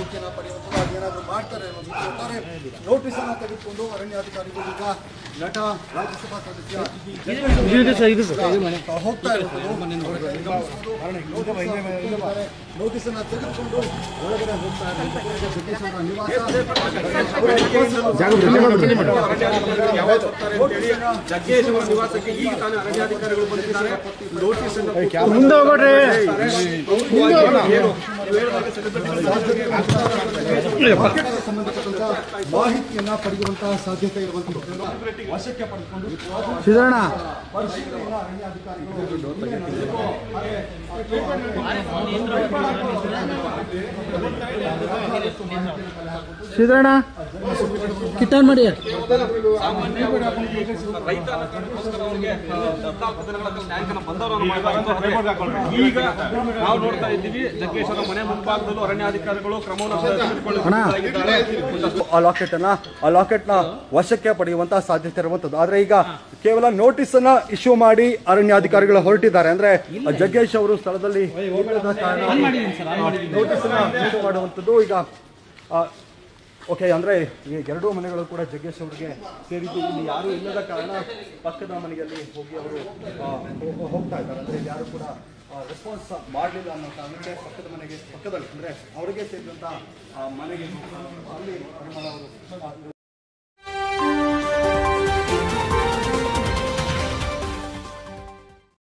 ಮಾಹಿತಿಯನ್ನು ಪಡೆಯುವಂಥದ್ದು ಅದೇನಾದರೂ ಮಾಡ್ತಾರೆ ಅನ್ನೋದು ಒಟ್ಟಾರೆ ನೋಟಿಸ್ ಅನ್ನು ತೆಗೆದುಕೊಂಡು ಅರಣ್ಯಾಧಿಕಾರಿಗಳು ಈಗ ನಟ ರಾಜ್ಯಸಭಾ ಸದಸ್ಯ ಹೋಗ್ತಾ ಇರೋದು ನೋಟಿಸ್ ಅನ್ನ ತೆಗೆದುಕೊಂಡು ಒಳಗಡೆ ಹೋಗ್ತಾ ಇದ್ದಾರೆ ಜಗದೀಶ್ ಅವರ ನಿವಾಸ ಜಗ್ಗೇಶ್ ಅವರ ನಿವಾಸಕ್ಕೆ ಈಗ ತಾನೇ ಅರಣ್ಯಾಧಿಕಾರಿಗಳು ಬಂದಿದ್ದಾರೆ ನೋಟಿಸ್ ಅನ್ನು ಮುಂದೆ ಹೋಗ್ರಿ ಸಂಬಂಧಪಟ್ಟಂತ ಮಾಹಿತಿಯನ್ನ ಪಡೆಯುವಂತಹ ಸಾಧ್ಯತೆ ಇರುವಂತದ್ದು ವಶಕ್ಕೆ ಪಡೆದುಕೊಂಡು ಸಿದ್ದಣ್ಣ ಪರಿಶೀಲನೆಯನ್ನ ಅರಣ್ಯಾಧಿಕಾರಿಗಳು ಸಿದ್ದಣ್ಣ ಕಿಟ್ಟನ್ ಮಾಡಿ ರೈತ ಅನ್ನೋದಕ್ಕೋಸ್ಕರ ಅವರಿಗೆ ಹದಿನಾಲ್ಕು ದಿನಗಳ ನ್ಯಾಯಾಂಗನ ಬಂದವರನ್ನು ಮಾಡಬಾರದು ಈಗ ನಾವು ನೋಡ್ತಾ ಇದ್ದೀವಿ ಜಗ್ಗೇಶ್ ಅವರ ಮನೆ ಮುಂಭಾಗದಲ್ಲೂ ಅರಣ್ಯಾಧಿಕಾರಿಗಳು ಕ್ರಮವನ್ನು ತೆಗೆದುಕೊಳ್ಳುತ್ತಿದ್ದಾರೆ ಆ ಲಾಕೆಟ್ ಅನ್ನ ಆ ಲಾಕೆಟ್ ನ ವಶಕ್ಕೆ ಪಡೆಯುವಂತಹ ಸಾಧ್ಯತೆ ಇರುವಂತದ್ದು ಆದ್ರೆ ಈಗ ಕೇವಲ ನೋಟಿಸ್ ಅನ್ನ ಇಶ್ಯೂ ಮಾಡಿ ಅರಣ್ಯಾಧಿಕಾರಿಗಳು ಹೊರಟಿದ್ದಾರೆ ಅಂದ್ರೆ ಜಗ್ಗೇಶ್ ಅವರು ಸ್ಥಳದಲ್ಲಿ ಇಲ್ಲದ ಕಾರಣ ನೋಟಿಸ್ ಅನ್ನ issue ಮಾಡುವಂತದ್ದು ಈಗ ಓಕೆ ಅಂದ್ರೆ ಈ ಎರಡೂ ಮನೆಗಳು ಕೂಡ ಜಗ್ಗೇಶ್ ಅವರಿಗೆ ಸೇರಿದ್ದು ಇಲ್ಲಿ ಯಾರು ಇಲ್ಲದ ಕಾರಣ ಪಕ್ಕದ ಮನೆಯಲ್ಲಿ ಹೋಗಿ ಅವರು ಆ, ಹೋ- ಹೋಗ್ತಾ ಇದ್ದಾರೆ ಅಂದ್ರೆ ಯಾರು ಕೂಡ ರೆಸ್ಪಾನ್ಸ್ ಮಾಡಲಿಲ್ಲ ಅನ್ನೋ ಕಾರಣಕ್ಕೆ ಪಕ್ಕದ ಮನೆಗೆ ಪಕ್ಕದಲ್ಲಿ ಅಂದ್ರೆ ಅವರಿಗೆ ಸೇರಿದಂತ ಆ ಮನೆಗೆ ಅಲ್ಲಿ ಪರಿಮಳ ಅವರು